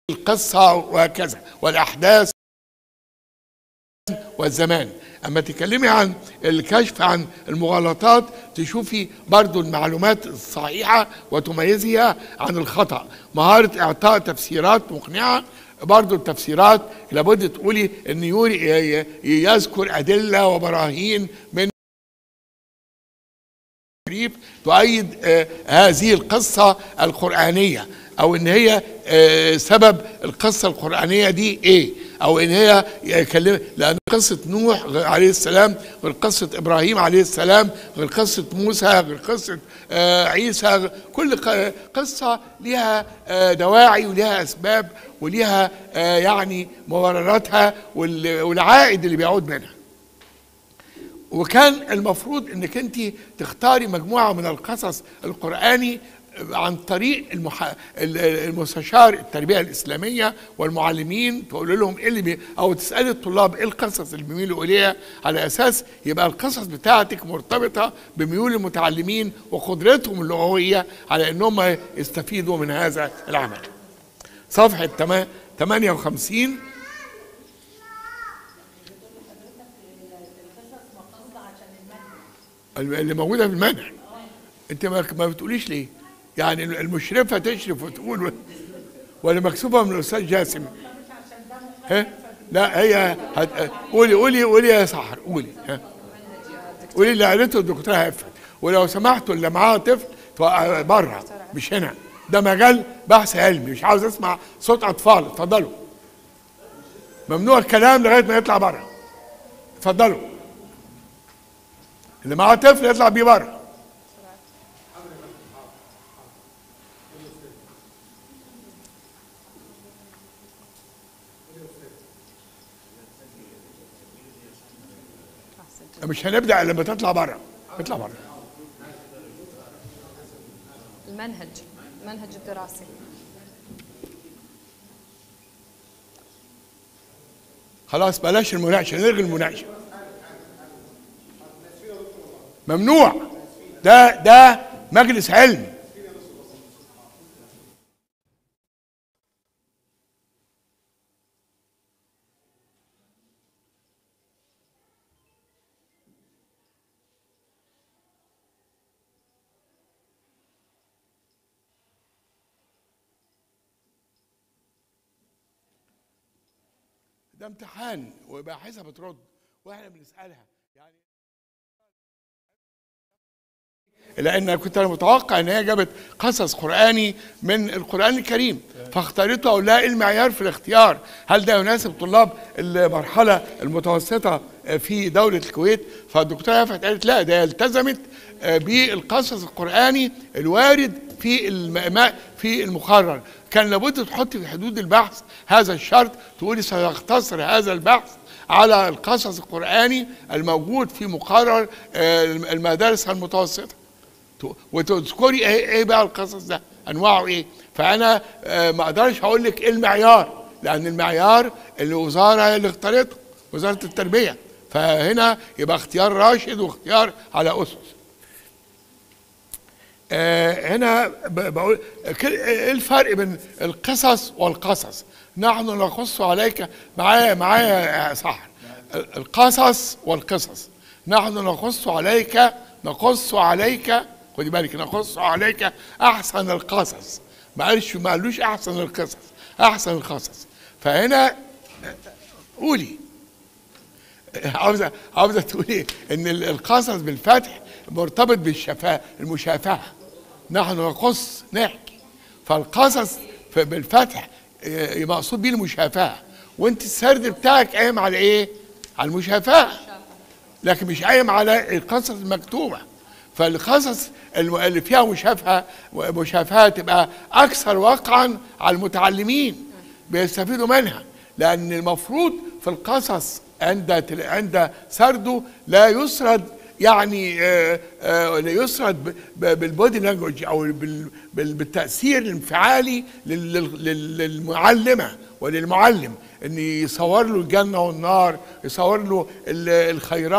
القصة وهكذا والأحداث والزمان أما تكلمي عن الكشف عن المغالطات تشوفي برضو المعلومات الصحيحة وتميزها عن الخطأ مهارة إعطاء تفسيرات مقنعة برضو التفسيرات لابد تقولي ان يوري يذكر ادله وبراهين من الشريف تؤيد آه، هذه القصة القرآنية أو إن هي آه، سبب القصة القرآنية دي إيه أو إن هي يكلم لأن قصة نوح عليه السلام غير قصة إبراهيم عليه السلام غير قصة موسى غير قصة آه، عيسى كل ق- قصة لها آه، دواعي ولها أسباب ولها آه، يعني مبرراتها وال- والعائد اللي بيعود منها وكان المفروض انك انت تختاري مجموعه من القصص القراني عن طريق المح... ال- المستشار التربيه الاسلاميه والمعلمين تقول لهم ايه اللي بي... او تسالي الطلاب ايه القصص اللي بيميلوا اليها على اساس يبقى القصص بتاعتك مرتبطه بميول المتعلمين وقدرتهم اللغويه على انهم يستفيدوا من هذا العمل. صفحه تما- 58 اللي موجوده في المنهج انت ما ما بتقوليش ليه يعني المشرفه تشرف وتقول ولا مكسوبه من الاستاذ جاسم ها لا هي هت... قولي قولي قولي يا سحر قولي ها قولي اللي قالته الدكتوره هفت ولو سمحتوا اللي معاها طفل بره مش هنا ده مجال بحث علمي مش عاوز اسمع صوت اطفال اتفضلوا ممنوع الكلام لغايه ما يطلع بره اتفضلوا اللي معاه طفل يطلع بيه بره مش هنبدا الا لما تطلع بره اطلع بره المنهج المنهج الدراسي خلاص بلاش المناقشه نلغي المناقشه ممنوع ده ده مجلس علم ده امتحان وباحثه بترد واحنا بنسالها يعني لان كنت انا متوقع ان هي جابت قصص قراني من القران الكريم فاختارته اقول لها ايه المعيار في الاختيار؟ هل ده يناسب طلاب المرحله المتوسطه في دوله الكويت؟ فالدكتوره يافت قالت لا ده التزمت بالقصص القراني الوارد في الم- في المقرر كان لابد تحطي في حدود البحث هذا الشرط تقولي سيقتصر هذا البحث على القصص القرآني الموجود في مقرر آه، المدارس المتوسطة ت- وتذكري ايه ايه بقى القصص ده انواعه ايه فانا آه، ما اقدرش اقول لك ايه المعيار لان المعيار الوزاره هي اللي اختارته وزاره التربيه فهنا يبقى اختيار راشد واختيار على اسس آه، هنا ب- بقول كل- ايه الفرق بين القصص والقصص نحن نقص عليك معايا معايا يا صح القصص والقصص نحن نقص عليك نقص عليك خدي بالك نقص عليك احسن القصص ما قالش ما قالوش احسن القصص احسن القصص فهنا قولي عاوزه عاوزه تقولي ان ال- القصص بالفتح مرتبط بالشفاء المشافهه نحن نقص نحكي فالقصص ف- بالفتح آه، مقصود بيه المشافهه وانت السرد بتاعك قايم على ايه؟ على المشافهه لكن مش قايم على القصص المكتوبه فالقصص الم- اللي فيها مشافهه مشافهه تبقى اكثر وقعا على المتعلمين بيستفيدوا منها لان المفروض في القصص عند تل- عند سرده لا يسرد يعني آه، آه، لا يسرد ب- ب- بالبودي لانجوج او بال- بال- بالتاثير الانفعالي لل- لل- للمعلمه وللمعلم ان يصور له الجنه والنار يصور له ال- الخيرات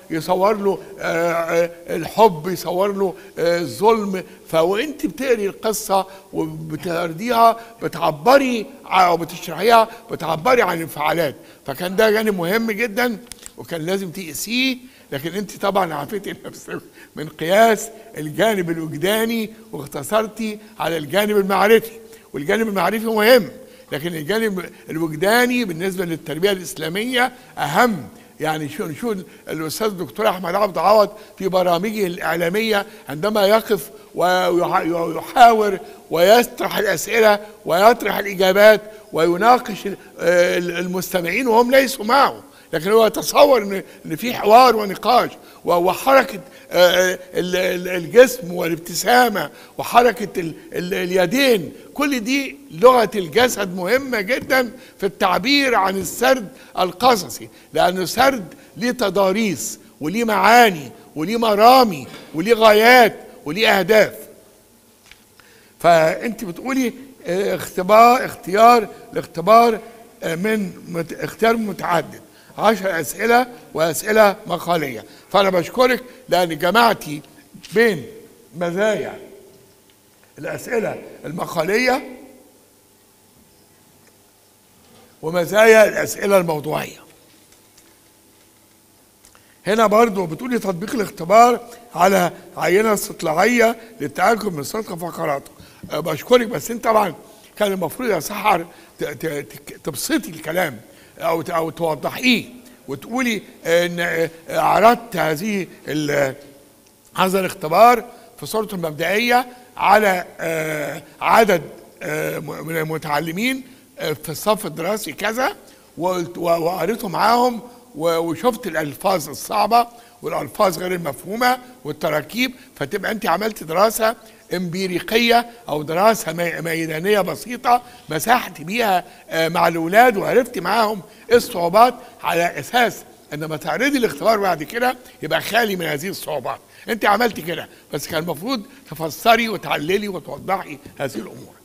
يصور له آه، آه، الحب يصور له آه، الظلم فوانت بتقري القصه وبترديها بتعبري ع- او بتشرحيها بتعبري عن انفعالات فكان ده جانب مهم جدا وكان لازم تقيسيه لكن انت طبعا عافيتي نفسك من قياس الجانب الوجداني واختصرتي على الجانب المعرفي والجانب المعرفي مهم لكن الجانب الوجداني بالنسبه للتربيه الاسلاميه اهم يعني شو شو الاستاذ الدكتور احمد عبد عوض في برامجه الاعلاميه عندما يقف ويحاور ويطرح الاسئله ويطرح الاجابات ويناقش ال- ال- المستمعين وهم ليسوا معه لكن هو يتصور ان ان في حوار ونقاش و- وحركه آه، ال- ال- الجسم والابتسامه وحركه ال- ال- اليدين كل دي لغه الجسد مهمه جدا في التعبير عن السرد القصصي لانه سرد ليه تضاريس وليه معاني وليه مرامي وليه غايات وليه اهداف فانت بتقولي آه، اختبار اختيار الاختبار آه، من مت اختيار متعدد عشر اسئله واسئله مقاليه فانا بشكرك لان جمعتي بين مزايا الاسئله المقاليه ومزايا الاسئله الموضوعيه هنا برضو بتقولي تطبيق الاختبار على عينة استطلاعية للتأكد من صدق فقراته أه، بشكرك بس انت طبعا كان المفروض يا سحر ت- ت- ت- تبسطي الكلام او ت- او توضحيه وتقولي ان أه، عرضت هذه ال- هذا الاختبار في صورته المبدئية على آه، عدد آه، م- من المتعلمين آه، في الصف الدراسي كذا وقلت- و- وقريته معاهم و- وشفت الألفاظ الصعبة والألفاظ غير المفهومة والتراكيب فتبقى أنت عملت دراسة امبيريقية أو دراسة مي- ميدانية بسيطة مسحت بيها آه، مع الأولاد وعرفت معاهم إيه الصعوبات على أساس عندما تعرضي الاختبار بعد كده يبقى خالي من هذه الصعوبات انت عملتي كده بس كان المفروض تفسري وتعللي وتوضحي هذه الامور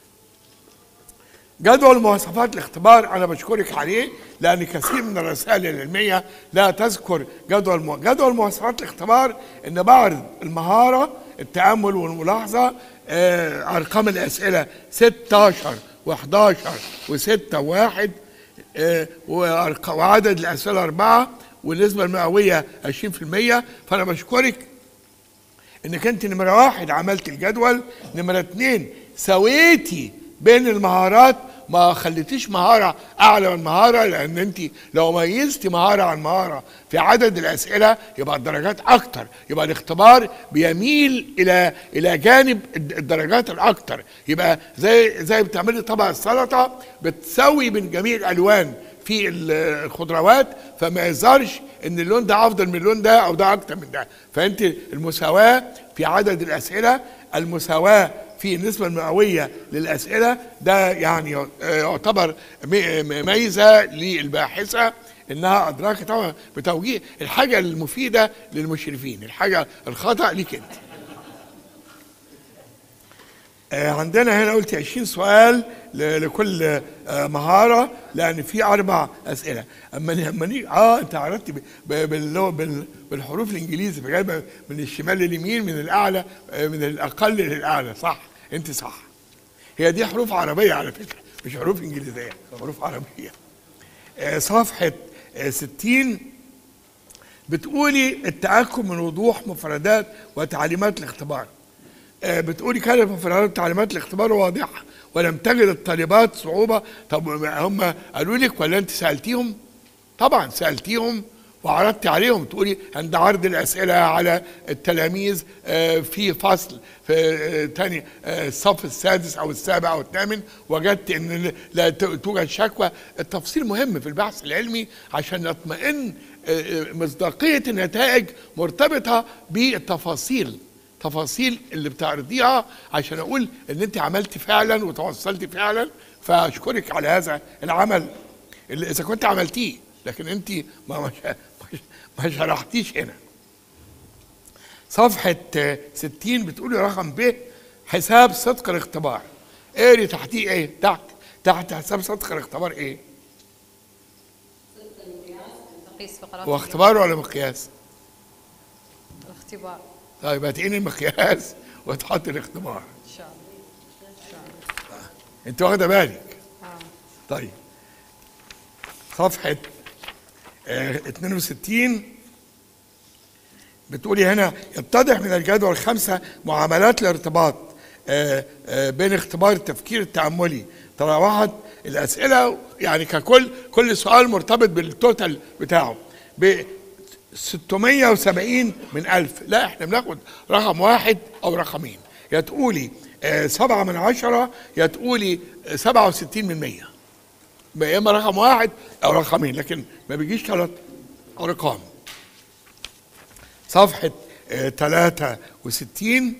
جدول مواصفات الاختبار انا بشكرك عليه لان كثير من الرسائل العلميه لا تذكر جدول مو... جدول مواصفات الاختبار ان بعرض المهاره التامل والملاحظه آه ارقام الاسئله 16 و11 و6 و1 آه، وأرق- وعدد الأسئلة أربعة والنسبة المئوية 20% فأنا بشكرك إنك أنت نمرة واحد عملت الجدول نمرة اتنين سويتي بين المهارات ما خليتيش مهارة أعلى من مهارة لأن أنت لو ميزتي مهارة عن مهارة في عدد الأسئلة يبقى الدرجات أكتر يبقى الاختبار بيميل إلى إلى جانب الد- الدرجات الأكتر يبقى زي زي بتعملي طبق السلطة بتسوي بين جميع الألوان في ال- الخضروات فما يظهرش ان اللون ده افضل من اللون ده او ده اكتر من ده فانت المساواه في عدد الاسئله المساواه في النسبه المئويه للاسئله ده يعني آه، يعتبر م- م- ميزه للباحثه انها ادركت طبعا بتوجيه الحاجه المفيده للمشرفين الحاجه الخطا ليك انت آه، عندنا هنا قلت 20 سؤال ل- لكل آه، مهاره لان في اربع اسئله اما ن- اما نيجي اه انت عرفت ب- ب- باللغة- بال- بالحروف الانجليزي فجايبه من الشمال لليمين من الاعلى آه، من الاقل للاعلى صح انت صح هي دي حروف عربيه على فكره مش حروف انجليزيه حروف عربيه آه، صفحه آه، 60 بتقولي التاكد من وضوح مفردات وتعليمات الاختبار آه، بتقولي كانت مفردات تعليمات الاختبار واضحه ولم تجد الطالبات صعوبه طب هم قالوا لك ولا انت سالتيهم؟ طبعا سالتيهم وعرضت عليهم تقولي عند عرض الاسئله على التلاميذ آه، في فصل في آه، تاني آه، الصف السادس او السابع او الثامن وجدت ان لا ت- توجد شكوى التفصيل مهم في البحث العلمي عشان نطمئن آه، آه، مصداقيه النتائج مرتبطه بالتفاصيل تفاصيل اللي بتعرضيها عشان اقول ان انت عملتي فعلا وتوصلتي فعلا فاشكرك على هذا العمل اللي اذا كنت عملتيه لكن انت ما ما ش- ما شرحتيش هنا صفحة آه، 60 بتقولي رقم ب حساب صدق الاختبار اقري تحتيه ايه تحت تحت حساب صدق الاختبار ايه تقيس فقرات هو اختبار ولا مقياس اختبار طيب هتقين المقياس وتحط الاختبار ان شاء الله ان شاء الله انت واخده بالك اه طيب صفحة آه 62 بتقولي هنا يتضح من الجدول الخمسة معاملات الارتباط آه آه بين اختبار التفكير التأملي تراوحت الأسئلة يعني ككل كل سؤال مرتبط بالتوتال بتاعه ب 670 من ألف لا احنا بناخد رقم واحد أو رقمين يا تقولي آه سبعة من عشرة يا تقولي آه، سبعة وستين من مية يا اما رقم واحد او رقمين لكن ما بيجيش ثلاث ارقام صفحة آه، 63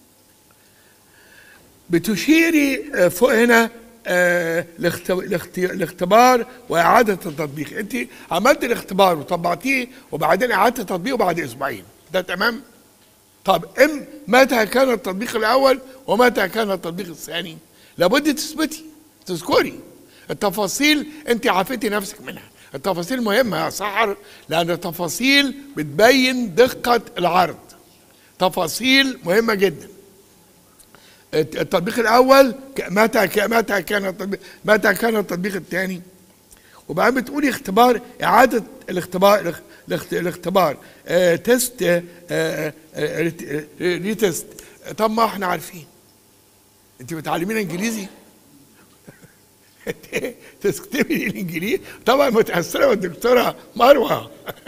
بتشيري آه، فوق هنا آه، لاخت- لاخت- الاختبار واعاده التطبيق انت عملت الاختبار وطبقتيه وبعدين اعاده التطبيق بعد اسبوعين ده تمام طب ام متى كان التطبيق الاول ومتى كان التطبيق الثاني لابد تثبتي تذكري التفاصيل انت عافيتي نفسك منها التفاصيل مهمه يا سحر لان التفاصيل بتبين دقه العرض تفاصيل مهمه جدا الت- التطبيق الاول ك- متى ك- متى كان التطبيق متى كان التطبيق الثاني وبعدين بتقولي اختبار اعاده الاختبار الاخ- الاخت- الاختبار آه تيست آه آه آه ريت- آه، ريتست طب ما احنا عارفين انت بتعلمينا انجليزي تكتبي الانجليزي طبعا متاثره بالدكتوره مروه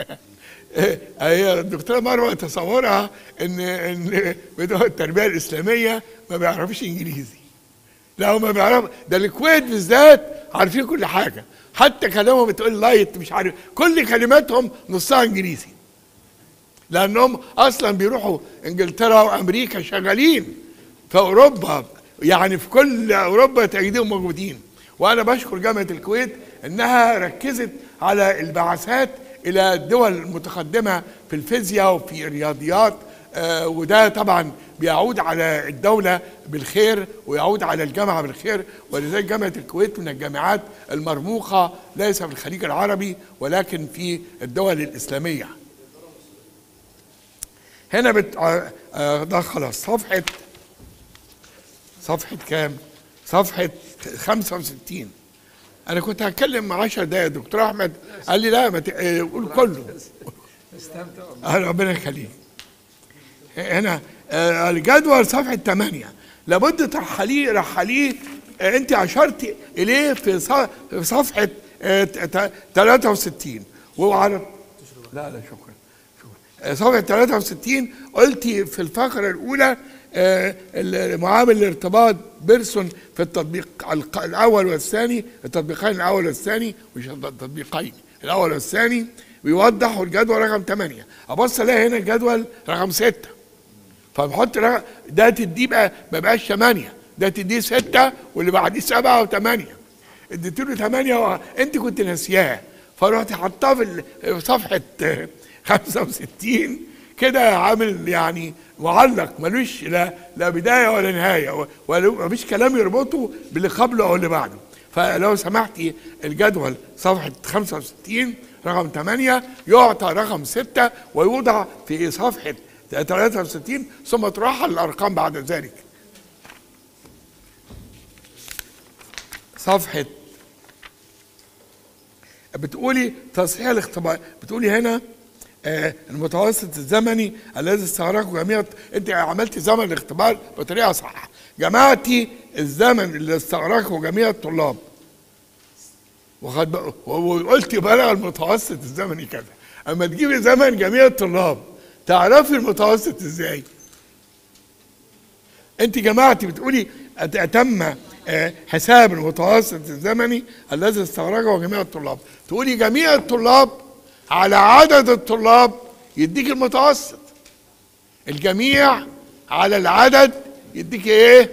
هي الدكتوره مروه تصورها ان ان بتوع التربيه الاسلاميه ما بيعرفوش انجليزي لا هم بيعرفوا ده الكويت بالذات عارفين كل حاجه حتى كلامهم بتقول لايت مش عارف كل كلماتهم نصها انجليزي لانهم اصلا بيروحوا انجلترا وامريكا شغالين في اوروبا يعني في كل اوروبا تجدهم موجودين وانا بشكر جامعه الكويت انها ركزت على البعثات الى الدول المتقدمه في الفيزياء وفي الرياضيات آه وده طبعا بيعود على الدوله بالخير ويعود على الجامعه بالخير ولذلك جامعه الكويت من الجامعات المرموقه ليس في الخليج العربي ولكن في الدول الاسلاميه هنا بت... آه، آه، ده خلاص صفحة صفحة كام؟ صفحة 65 أنا كنت هتكلم 10 دقايق دكتور أحمد قال لي لا ما ت... آه، قول كله آه، ربنا يخليك هنا آه، الجدول صفحة 8 لابد ترحليه رحليه آه، أنت أشرت إليه في ص- في صفحة آه، ت- ت- 63 وعلى لا لا شكرا شكرا صفحة 63 قلتي في الفقرة الأولى آه، معامل الارتباط بيرسون في التطبيق الق- الأول والثاني التطبيقين الأول والثاني مش التطبيقين الأول والثاني بيوضحوا الجدول رقم 8 أبص ألاقي هنا الجدول رقم 6 فبحط رقم ده تديه بقى ما بقاش 8 ده تديه 6 واللي بعديه 7 و8 اديت له 8 و... انت كنت ناسياه فرحت حطاه في ال- في صفحه آه، 65 كده عامل يعني معلق ملوش لا لا بدايه ولا نهايه و- ولا مفيش كلام يربطه باللي قبله او اللي بعده فلو سمحتي الجدول صفحه 65 رقم 8 يعطى رقم 6 ويوضع في صفحه 63 ثم ترحل الارقام بعد ذلك صفحه بتقولي تصحيح الاختبار بتقولي هنا آه المتوسط الزمني الذي استغرقه جميع انت عملتي زمن الاختبار بطريقه صح جمعتي الزمن اللي استغرقه جميع الطلاب وخد بق- و- وقلتي بلغ المتوسط الزمني كذا اما تجيبي زمن جميع الطلاب تعرفي المتوسط ازاي انت جماعتي بتقولي أت- تم آه، حساب المتوسط الزمني الذي استغرقه جميع الطلاب تقولي جميع الطلاب على عدد الطلاب يديك المتوسط الجميع على العدد يديك ايه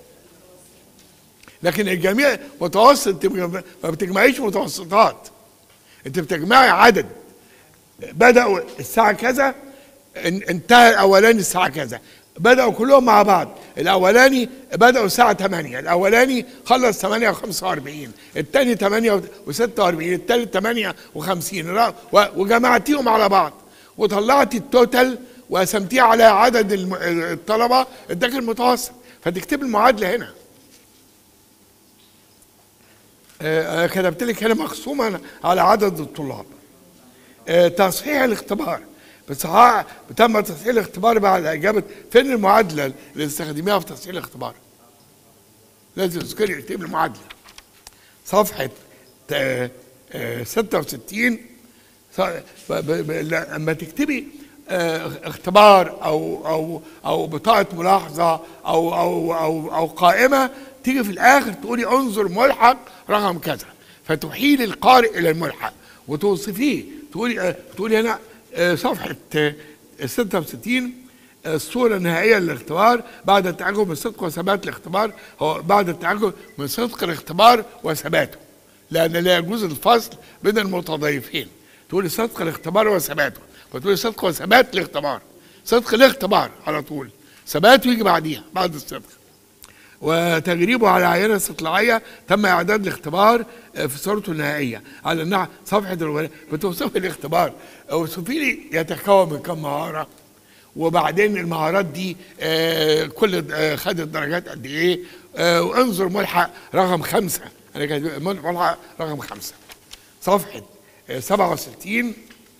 لكن الجميع متوسط انت ما بتجمعيش متوسطات انت بتجمعي عدد بدأوا الساعة كذا ان- انتهى الأولاني الساعة كذا بدأوا كلهم مع بعض الأولاني بدأوا الساعة 8 الأولاني خلص 8 و45 الثاني 8 و46 الثالث 58 را- و- وجمعتيهم على بعض وطلعت التوتال وقسمتيه على عدد الم- الطلبه اداك المتوسط فتكتب المعادله هنا آه، آه، كتبت لك هنا مقسومه على عدد الطلاب آه، تصحيح الاختبار بس ها- تم تصحيح الاختبار بعد اجابه فين المعادله اللي تستخدميها في تصحيح الاختبار لازم تذكري اكتب المعادله صفحه آه، آه، 66 ص- ب- ب- ب- لا، لما تكتبي آه، اختبار او او او بطاقه ملاحظه او او او او قائمه تيجي في الاخر تقولي انظر ملحق رقم كذا فتحيل القارئ الى الملحق وتوصفيه تقولي آه، تقولي هنا آه، صفحه آه، 66 الصورة النهائية للاختبار بعد التعجب من صدق وثبات الاختبار هو بعد التعجب من صدق الاختبار وثباته لأن لا يجوز الفصل بين المتضايفين تقولي صدق الاختبار وثباته فتقولي صدق وثبات الاختبار صدق الاختبار على طول ثباته يجي بعديها بعد الصدق وتجريبه على عينة استطلاعية تم إعداد الاختبار آه، في صورته النهائية على أنها صفحة الولاء بتوصفي الاختبار اوصفي لي يتكون من كم مهارة وبعدين المهارات دي آه، كل آه، خدت درجات قد ايه آه، وانظر ملحق رقم خمسة انا كاتب ملحق رقم خمسة صفحة آه، 67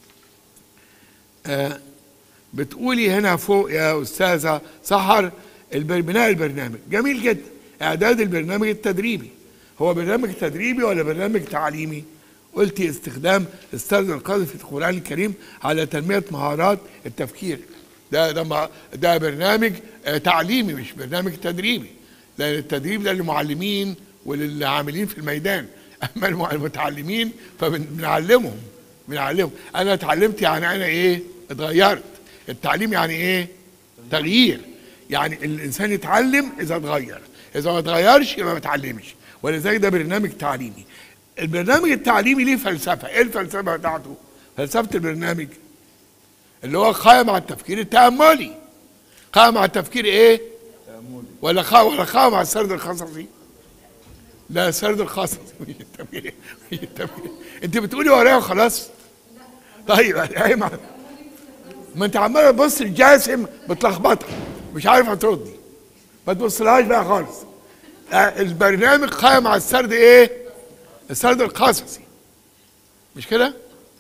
آه، بتقولي هنا فوق يا استاذه سحر البر- بناء البرنامج جميل جدا اعداد البرنامج التدريبي هو برنامج تدريبي ولا برنامج تعليمي قلتي استخدام استاذ القاضي في القران الكريم على تنميه مهارات التفكير ده ده ما- ده برنامج آه، تعليمي مش برنامج تدريبي لان التدريب ده للمعلمين وللعاملين في الميدان اما المع- المتعلمين فبنعلمهم بنعلمهم انا اتعلمت يعني انا ايه اتغيرت التعليم يعني ايه تغيير يعني الانسان يتعلم اذا اتغير اذا ما اتغيرش يبقى ما اتعلمش ولذلك ده برنامج تعليمي البرنامج التعليمي ليه فلسفه ايه الفلسفه بتاعته فلسفه البرنامج اللي هو قائم على التفكير التاملي قائم على التفكير ايه ولا قائم ولا قائم على السرد القصصي لا سرد القصصي مش التفكير مش التفكير انت بتقولي ورايا وخلاص طيب ايه ما ما انت عماله تبص الجاسم بتلخبطها مش عارفه تردي ما تبصلهاش بقى خالص آه، البرنامج قائم على السرد ايه السرد القصصي مش كده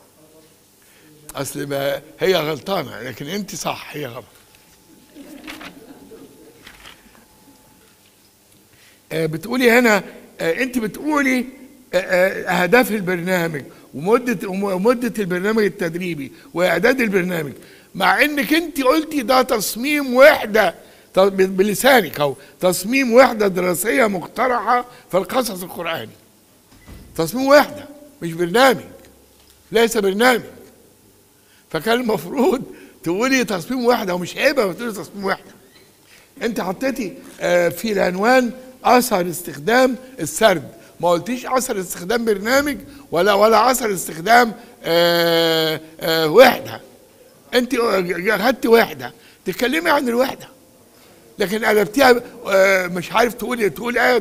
اصل ما هي غلطانه لكن انت صح هي غلط آه، بتقولي هنا آه، انت بتقولي آه، آه، اهداف البرنامج ومده ومده البرنامج التدريبي واعداد البرنامج مع انك انت قلتي ده تصميم وحده ت- بلسانك اهو تصميم وحده دراسيه مقترحه في القصص القراني تصميم وحده مش برنامج ليس برنامج فكان المفروض تقولي تصميم وحده ومش عيبه بتقولي تصميم وحده انت حطيتي آه، في العنوان اثر استخدام السرد ما قلتيش اثر استخدام برنامج ولا ولا اثر استخدام آه، آه، وحده انت خدتي وحده تتكلمي عن الوحده لكن قلبتيها آه، مش عارف تقولي تقول ايه